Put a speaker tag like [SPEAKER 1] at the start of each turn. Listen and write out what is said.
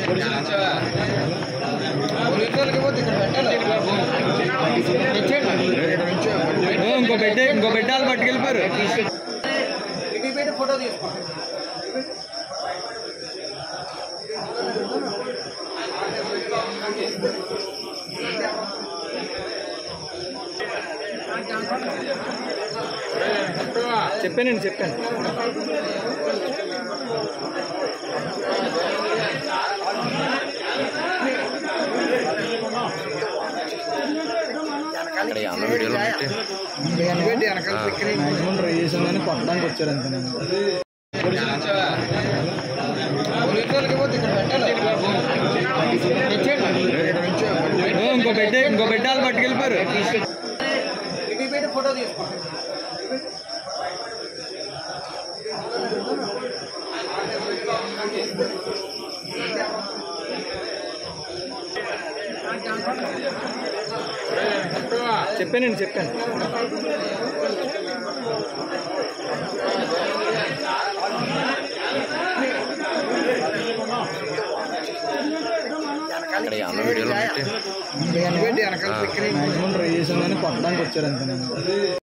[SPEAKER 1] ఇంకో బిడ్డ ఇంకో బిడ్డ వాళ్ళు పట్టుకెళ్ళిపోయారు
[SPEAKER 2] ఫోటో తీసుకో
[SPEAKER 1] చెప్పానండి చెప్పాను మాక్సిమం ట్రై చేసాం కానీ కొట్టడానికి వచ్చారు అంతేనండి ఇంకో బిడ్డ ఇంకో బిడ్డ వాళ్ళు పట్టుకెళ్ళిపోయారు
[SPEAKER 2] ఫోటో తీసుకో
[SPEAKER 1] చెప్పానండి చెప్పాను మాక్సిమం ట్రై చేసాం కానీ కొట్టడానికి వచ్చారు అంతేనండి